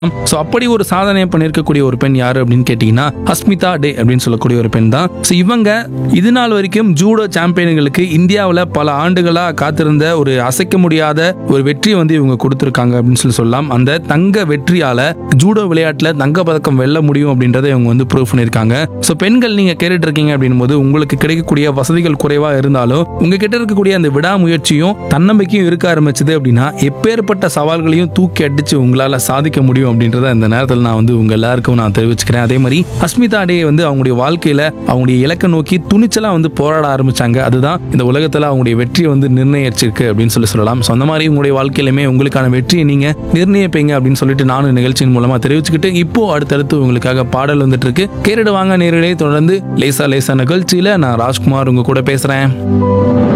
so அப்படி ஒரு சாதனை பண்ணியிருக்கக்கூடிய ஒரு பெண் யாரு அப்படின்னு கேட்டிங்கன்னா அஸ்மிதா டே அப்படின்னு சொல்லக்கூடிய ஒரு பெண் தான் ஸோ இவங்க இது நாள் வரைக்கும் ஜூடோ சாம்பியன்களுக்கு இந்தியாவில் பல ஆண்டுகளாக காத்திருந்த ஒரு அசைக்க முடியாத ஒரு வெற்றியை வந்து இவங்க கொடுத்துருக்காங்க அப்படின்னு சொல்லி சொல்லலாம் அந்த தங்க வெற்றியால ஜூடோ விளையாட்டில் தங்க பதக்கம் வெல்ல முடியும் அப்படின்றத இவங்க வந்து ப்ரூவ் பண்ணியிருக்காங்க ஸோ பெண்கள் நீங்க கேட்டுட்டு இருக்கீங்க அப்படின்னும் போது உங்களுக்கு கிடைக்கக்கூடிய வசதிகள் குறைவா இருந்தாலும் உங்ககிட்ட இருக்கக்கூடிய அந்த விடாமுயற்சியும் தன்னம்பிக்கையும் இருக்க ஆரம்பிச்சது அப்படின்னா எப்பேற்பட்ட சவால்களையும் தூக்கி அடிச்சு உங்களால சாதிக்க முடியும் அப்படின்றத இந்த நேரத்தில் நான் வந்து உங்க எல்லாருக்கும் நான் தெரிவிச்சுக்கிறேன் அதே மாதிரி அஸ்மிதா டே வந்து அவங்களுடைய வாழ்க்கையில அவங்களுடைய இலக்கை நோக்கி துணிச்சலா வந்து போராட ஆரம்பிச்சாங்க அதுதான் இந்த உலகத்துல அவங்களுடைய வெற்றியை வந்து நிர்ணயிச்சிருக்கு அப்படின்னு சொல்லி சொல்லலாம் ஸோ அந்த மாதிரி உங்களுடைய வாழ்க்கையிலுமே உங்களுக்கான வெற்றியை நீங்க நிர்ணயிப்பீங்க அப்படின்னு சொல்லிட்டு நானும் நிகழ்ச்சியின் மூலமா தெரிவிச்சுக்கிட்டு இப்போ அடுத்தடுத்து உங்களுக்காக பாடல் வந்துட்டு இருக்கு கேரிடு வாங்க நேரிலே தொடர்ந்து லேசா லேசா நிகழ்ச்சியில நான் ராஜ்குமார் உங்க கூட பேசுறேன்